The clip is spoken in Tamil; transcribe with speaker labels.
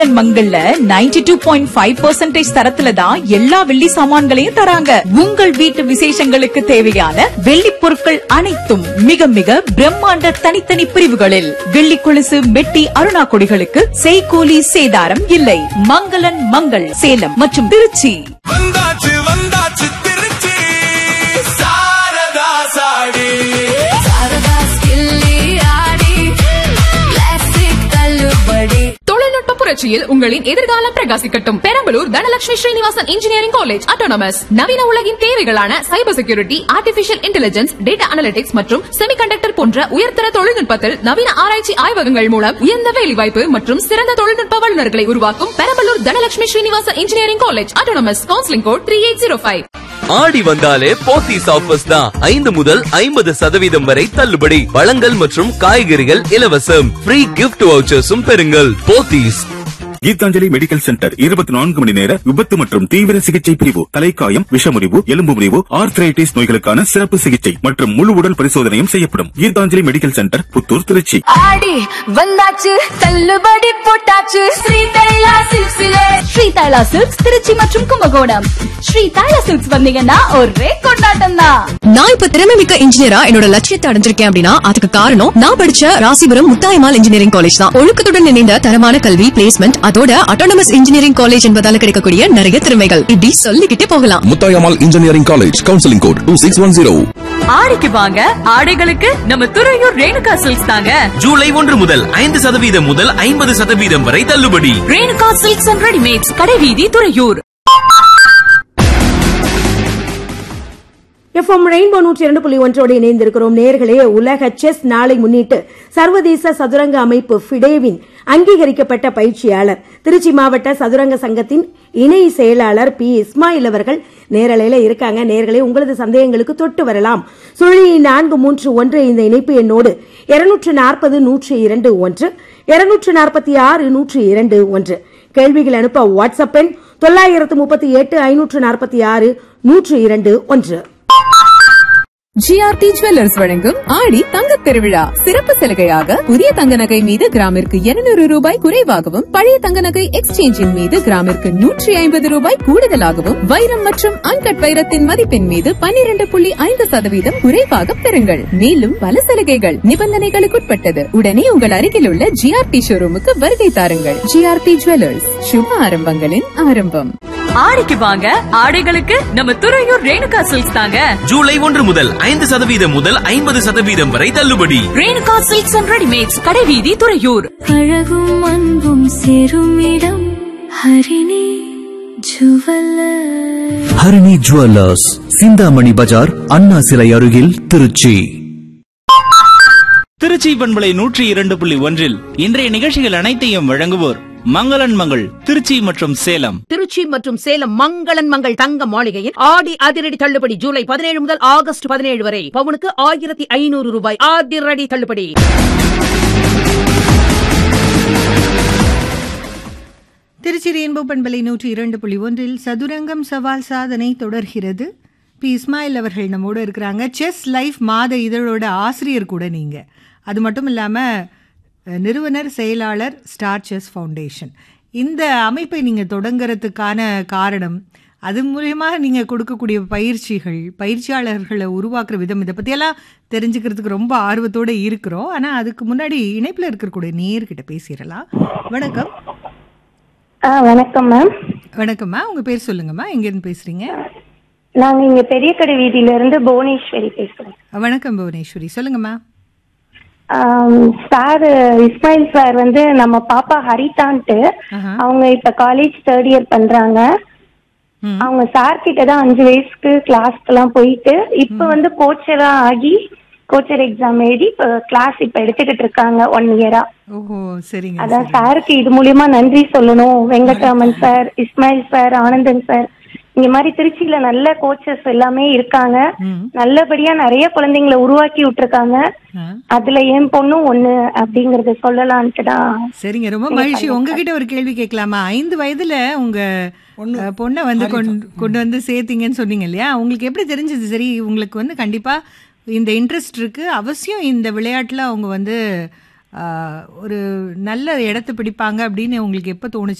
Speaker 1: மங்கள்ல 92.5% டூ பாயிண்ட் ஃபைவ் பர்சன்டேஜ் தரத்துல தான் எல்லா வெள்ளி சாமான்களையும் தராங்க உங்கள் வீட்டு விசேஷங்களுக்கு தேவையான வெள்ளி பொருட்கள் அனைத்தும் மிக மிக பிரம்மாண்ட தனித்தனி பிரிவுகளில் வெள்ளி கொலுசு மெட்டி அருணா கொடிகளுக்கு செய்கூலி சேதாரம் இல்லை மங்களன் மங்கள் சேலம் மற்றும் திருச்சி
Speaker 2: வந்தாச்சு வந்தாச்சு திருச்சி சாரதா சாடி
Speaker 3: தொழில்நுட்ப புரட்சியில் உங்களின் எதிர்காலம் பிரகாசிக்கட்டும் Perambalur Dhanalakshmi Srinivasan engineering college autonomous நவீன உலகின் தேவைகளான cyber security artificial intelligence data analytics மற்றும் செமிகண்டக்டர் போன்ற உயர்தர தொழில்நுட்பத்தில் நவீன ஆராய்ச்சி ஆய்வகங்கள் மூலம் உயர்ந்த வேலைவாய்ப்பு மற்றும் சிறந்த தொழில்நுட்ப வல்லுநர்களை உருவாக்கும் Perambalur Dhanalakshmi Srinivasan engineering college autonomous counselling code three eight zero five
Speaker 4: Aadi வந்தாலே போத்தீஸ் ஆஃபர்ஸ் தான் ஐந்து முதல் ஐம்பது சதவீதம் வரை தள்ளுபடி பழங்கள் மற்றும் காய்கறிகள் இலவசம் ஃப்ரீ கிஃப்ட் வவுச்சர்ஸும் பெறுங்கள் போத்தீஸ்
Speaker 5: கீதாஞ்சலி மெடிக்கல் சென்டர் இருபத்தி நான்கு மணி நேர விபத்து மற்றும் தீவிர சிகிச்சை பிரிவு தலைக்காயம் விஷமுறிவு எலும்பு முறிவு ஆர்த்ரைட்டிஸ் நோய்களுக்கான சிறப்பு சிகிச்சை மற்றும் முழு உடல் பரிசோதனையும் செய்யப்படும் கீதாஞ்சலி மெடிக்கல் சென்டர் புத்தூர் திருச்சி
Speaker 6: ஆடி வந்தாச்சு தள்ளுபடி போட்டாச்சு ஸ்ரீ தைலா சில்க்ஸிலே ஸ்ரீ தைலா சில்க்ஸ் திருச்சி மற்றும் கும்பகோணம் ஸ்ரீ தைலா சில்க்ஸ் வந்தீங்கன்னா ஒரே கொண்டாட்டம் தான்
Speaker 7: நான் இப்ப திறமை மிக்க இன்ஜினியரா என்னோட லட்சியத்தை அடைஞ்சிருக்கேன் அப்படின்னா அதுக்கு காரணம் நான் படிச்ச ராசிபுரம் முத்தாயமால் இன்ஜினியரிங் காலேஜ் தான் ஒழுக்கத்துடன் இணைந்த தரமான கல்வி பிளேஸ்மெண்ட் அதோட அட்டானமஸ் இன்ஜினியரிங் காலேஜ் என்பதால கிடைக்கக்கூடிய நிறைய திறமைகள் இப்படி சொல்லிக்கிட்டே போகலாம்
Speaker 8: Muthayammal engineering college counselling code two six one zero
Speaker 1: ஆடிக்கு வாங்க ஆடைகளுக்கு நம்ம துறையூர் ரேணுகா சில்க்ஸ் தாங்க
Speaker 4: ஜூலை ஒன்று முதல் ஐந்து சதவீதம் முதல் ஐம்பது சதவீதம் வரை தள்ளுபடி
Speaker 1: ரேணுகா சில்க்ஸ் அண்ட் ரெடிமேட்ஸ் கடைவீதி துறையூர்
Speaker 9: எஃப்எம் ரெயின்போ நூற்றி இரண்டு புள்ளி ஒன்றோடு இணைந்திருக்கிறோம் நேர்களே உலக செஸ் நாளை முன்னிட்டு சர்வதேச சதுரங்க அமைப்பு ஃபிடேவின் அங்கீகரிக்கப்பட்ட பயிற்சியாளர் திருச்சி மாவட்ட சதுரங்க சங்கத்தின் இணை செயலாளர் பி இஸ்மாயில் அவர்கள் நேரலையில இருக்காங்க நேர்களே உங்களது சந்தேகங்களுக்கு தொட்டு வரலாம் சுழி நான்கு மூன்று ஒன்று இந்த இணைப்பு எண்ணோடு இருநூற்று நாற்பது நூற்றி இரண்டு ஒன்று இருநூற்று நாற்பத்தி ஆறு நூற்றி இரண்டு ஒன்று கேள்விகள் அனுப்ப வாட்ஸ்அப் எண் தொள்ளாயிரத்து முப்பத்தி எட்டு ஐநூற்று நாற்பத்தி ஆறு நூற்று இரண்டு ஒன்று
Speaker 3: ஜிஆர்டி ஜுவல்லர்ஸ் வழங்கும் ஆடி தங்க திருவிழா சிறப்பு சலுகையாக புதிய தங்க நகை மீது கிராமிற்கு 200 ரூபாய் குறைவாகவும் பழைய தங்க நகை எக்ஸ்சேஞ்சின் மீது கிராமிற்கு நூற்றி ஐம்பது ரூபாய் கூடுதலாகவும் வைரம் மற்றும் அன்கட் வைரத்தின் மதிப்பின் மீது 12.5% புள்ளி ஐந்து சதவீதம் குறைவாக பெறுங்கள் மேலும் பல சலுகைகள் நிபந்தனைகளுக்குட்பட்டது உடனே உங்கள் அருகில் உள்ள ஜிஆர்டி ஷோரூமுக்கு வருகை தாருங்கள் ஜிஆர்டி ஜுவல்லர்ஸ் சுப ஆரம்பங்களின் ஆரம்பம்
Speaker 1: ஆடிக்கு வாங்க ஆடைகளுக்கு நம்ம துறையூர் ரேணுகா சில்க்ஸ் தாங்க
Speaker 4: ஜூலை ஒன்று முதல் ஐந்து சதவீதம் முதல் ஐம்பது சதவீதம் வரை தள்ளுபடி
Speaker 1: ரேணுகா சில்க்ஸ் அண்ட் ரெடிமேட்ஸ் கடைவீதி துறையூர்
Speaker 6: அழகும் அன்பும் சேரும் இடம் ஹரிணி ஜுவல்லர்
Speaker 10: ஹரிணி ஜுவல்லர்ஸ் சிந்தாமணி பஜார் அண்ணா சிலை அருகில் திருச்சி
Speaker 11: திருச்சி பண்பலை நூற்றி இரண்டு புள்ளி ஒன்றில் இன்றைய நிகழ்ச்சிகள் அனைத்தையும் வழங்குவோர் மங்களன் மங்கள் திருச்சி மற்றும் சேலம்
Speaker 12: திருச்சி மற்றும் சேலம் மங்களன் மங்கள் தங்க மாளிகையில் ஆடி அதிரடி தள்ளுபடி ஜூலை பதினேழு முதல் ஆகஸ்ட் பதினேழு வரை பவுனுக்கு ஆயிரத்தி ஐநூறு ரூபாய் அதிரடி தள்ளுபடி
Speaker 13: திருச்சி ரெயின்போ பண்பலை நூற்றி இரண்டு புள்ளி ஒன்றில் சதுரங்கம் சவால் சாதனை தொடர்கிறது பி இஸ்மாயில் அவர்கள் நம்மோடு இருக்கிறாங்க செஸ் லைஃப் மாத இதழோட ஆசிரியர் கூட நீங்கள் அது மட்டும் இல்லாமல் நிறுவனர் செயலாளர் ஸ்டார் செஸ் ஃபவுண்டேஷன் இந்த அமைப்பை நீங்கள் தொடங்குறதுக்கான காரணம் அது மூலியமாக நீங்கள் கொடுக்கக்கூடிய பயிற்சிகள் பயிற்சியாளர்களை உருவாக்குற விதம் இதை பற்றியெல்லாம் தெரிஞ்சுக்கிறதுக்கு ரொம்ப ஆர்வத்தோடு இருக்கிறோம் ஆனால் அதுக்கு முன்னாடி இணைப்பில் இருக்கக்கூடிய நேர்கிட்ட பேசிடலாம் வணக்கம்
Speaker 14: ஆ வணக்கம் மேம்
Speaker 13: வணக்கம்மா உங்க பேர் சொல்லுங்கம்மா எங்கேருந்து பேசுறீங்க
Speaker 14: நாங்க இங்க பெரிய கடை வீதியில இருந்து புவனேஸ்வரி பேசுறோம்
Speaker 13: வணக்கம் புவனேஸ்வரி சொல்லுங்கம்மா
Speaker 14: சார் இஸ்மாயில் சார் வந்து நம்ம பாப்பா ஹரிதான்ட்டு அவங்க இப்ப காலேஜ் தேர்ட் இயர் பண்றாங்க அவங்க சார் கிட்ட தான் அஞ்சு வயசுக்கு கிளாஸ்க்கு எல்லாம் போயிட்டு இப்ப வந்து கோச்சரா ஆகி கோச்சர் எக்ஸாம் எழுதி இப்ப கிளாஸ் இப்ப எடுத்துக்கிட்டு இருக்காங்க ஒன் இயரா
Speaker 13: ஓஹோ சரிங்க
Speaker 14: அதான் சாருக்கு இது மூலியமா நன்றி சொல்லணும் Venkatraman sir Ismail sir Anandan sir இங்க மாதிரி திருச்சியில நல்ல கோச்சஸ் எல்லாமே இருக்காங்க நல்லபடியா நிறைய குழந்தைங்களை உருவாக்கி விட்டுருக்காங்க அதுல என் பொண்ணும் ஒண்ணு அப்படிங்கறத சொல்லலான்ட்டு தான்
Speaker 13: சரிங்க ரொம்ப மகிழ்ச்சி உங்ககிட்ட ஒரு கேள்வி கேட்கலாமா ஐந்து வயதுல உங்க அஹ், பொண்ணை வந்து கொண்டு கொண்டு வந்து சேர்த்தீங்கன்னு சொன்னீங்க இல்லையா உங்களுக்கு எப்படி தெரிஞ்சது சரி உங்களுக்கு வந்து கண்டிப்பா இந்த இன்ட்ரெஸ்ட் இருக்கு அவசியம் இந்த விளையாட்டுல அவங்க வந்து ஆ, ஒரு நல்ல இடத்த பிடிப்பாங்க அப்படின்னு உங்களுக்கு எப்போ தோணுச்சு